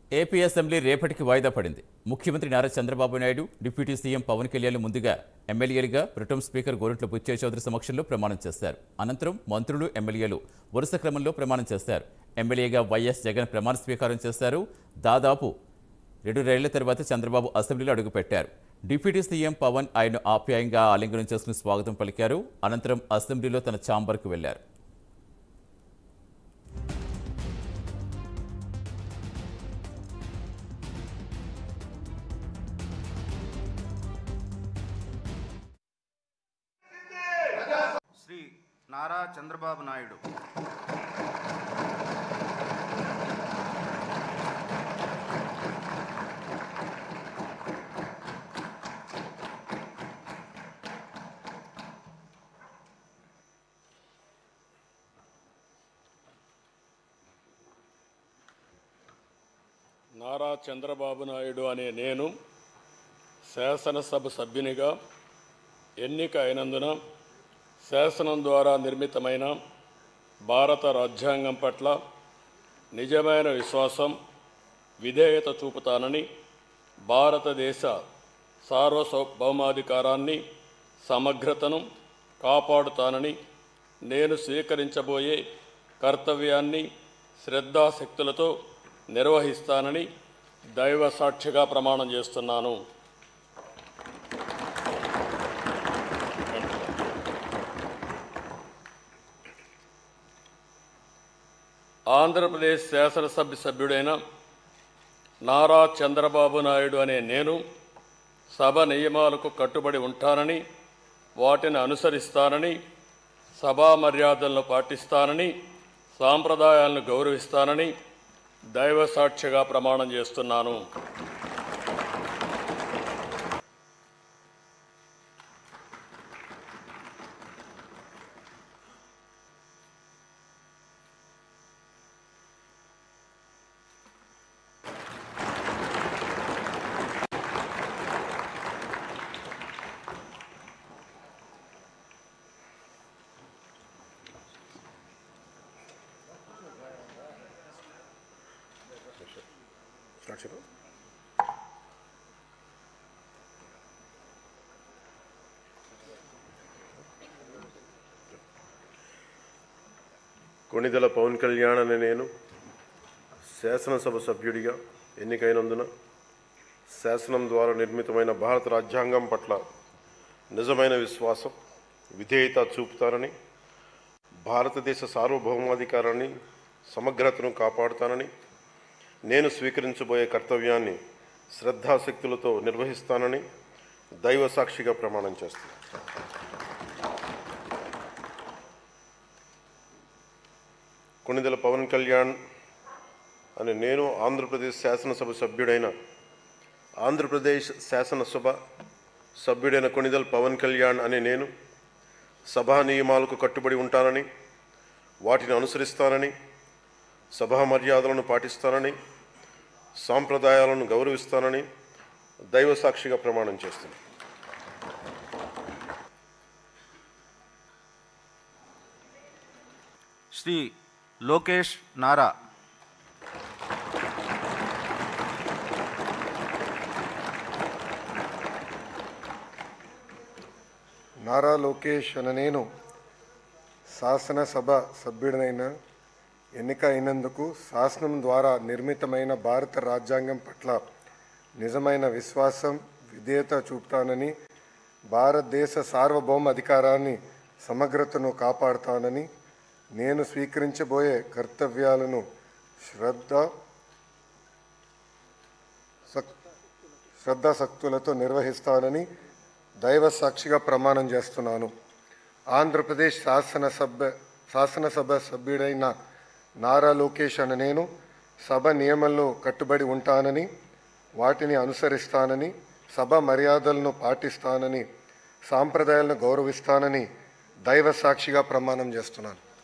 AP assembly రేపటికి వాయిదా పడింది ముఖ్యమంత్రి నారా చంద్రబాబు నాయుడు డిప్యూటీ సీఎం పవన్ కళ్యాణ్ ముందుగా ఎమ్మెల్యేలుగా ప్రొటం స్పీకర్ గోరంట్ల బుచ్చయ్య చౌదరి సమక్షంలో ప్రమాణం చేస్తారు అనంతరం మంత్రులు ఎమ్మెల్యేలు వరుస క్రమంలో ప్రమాణం చేస్తారు ఎమ్మెల్యేగా వైఎస్ జగన్ ప్రమాణ స్వీకారం చేస్తారు దాదాపు రెండు రైళ్ల తర్వాత చంద్రబాబు అసెంబ్లీలో అడుగుపెట్టారు డిప్యూటీ సీఎం పవన్ ఆయన ఆప్యాయంగా ఆలింగనం చేసుకుని స్వాగతం పలికారు అనంతరం అసెంబ్లీలో తన ఛాంబర్కు వెళ్లారు శ్రీ నారా చంద్రబాబు నాయుడు నారా చంద్రబాబు నాయుడు అనే నేను శాసనసభ సభ్యునిగా ఎన్నిక అయినందున శాసనం ద్వారా నిర్మితమైన భారత రాజ్యాంగం పట్ల నిజమైన విశ్వాసం విధేయత చూపుతానని భారతదేశ సార్వభౌమాధికారాన్ని సమగ్రతను కాపాడుతానని నేను స్వీకరించబోయే కర్తవ్యాన్ని శ్రద్ధాశక్తులతో నిర్వహిస్తానని దైవ సాక్షిగా ప్రమాణం చేస్తున్నాను ఆంధ్రప్రదేశ్ శాసనసభ్య సభ్యుడైన నారా చంద్రబాబు నాయుడు అనే నేను సభ నియమాలకు కట్టుబడి ఉంటానని వాటిని అనుసరిస్తానని సభా మర్యాదలను పాటిస్తానని సాంప్రదాయాలను గౌరవిస్తానని దైవ సాక్షిగా ప్రమాణం చేస్తున్నాను కొణిదెల పవన్ కళ్యాణ్ అనే నేను శాసనసభ సభ్యుడిగా ఎన్నికైనందున శాసనం ద్వారా నిర్మితమైన భారత రాజ్యాంగం పట్ల నిజమైన విశ్వాసం విధేయత చూపుతానని భారతదేశ సార్వభౌమాధికారాన్ని సమగ్రతను కాపాడుతానని నేను స్వీకరించబోయే కర్తవ్యాన్ని శ్రద్ధాశక్తులతో నిర్వహిస్తానని దైవ సాక్షిగా ప్రమాణం చేస్తాను కొణిదెల పవన్ కళ్యాణ్ అని నేను ఆంధ్రప్రదేశ్ శాసనసభ సభ్యుడైన ఆంధ్రప్రదేశ్ శాసనసభ సభ్యుడైన కొణిదెల పవన్ కళ్యాణ్ అనే నేను సభా నియమాలకు కట్టుబడి ఉంటానని వాటిని అనుసరిస్తానని సభా మర్యాదలను పాటిస్తానని సాంప్రదాయాలను గౌరవిస్తానని దైవ సాక్షిగా ప్రమాణం చేస్తున్నాను శ్రీ లోకేష్ నారా నారా లోకేష్ అన నేను శాసనసభ సభ్యుడినైన ఎన్నిక అయినందుకు శాసనం ద్వారా నిర్మితమైన భారత రాజ్యాంగం పట్ల నిజమైన విశ్వాసం విధేయత చూపుతానని భారతదేశ సార్వభౌమ అధికారాన్ని సమగ్రతను కాపాడుతానని నేను స్వీకరించబోయే కర్తవ్యాలను శ్రద్ధ సక్ శ్రద్ధాశక్తులతో నిర్వహిస్తానని దైవ సాక్షిగా ప్రమాణం చేస్తున్నాను ఆంధ్రప్రదేశ్ శాసనసభ శాసనసభ సభ్యుడైన నారా లోకేష్ అనే నేను సభ నియమాలను కట్టుబడి ఉంటానని వాటిని అనుసరిస్తానని సభ మర్యాదలను పాటిస్తానని సాంప్రదాయాలను గౌరవిస్తానని దైవ సాక్షిగా ప్రమాణం చేస్తున్నాను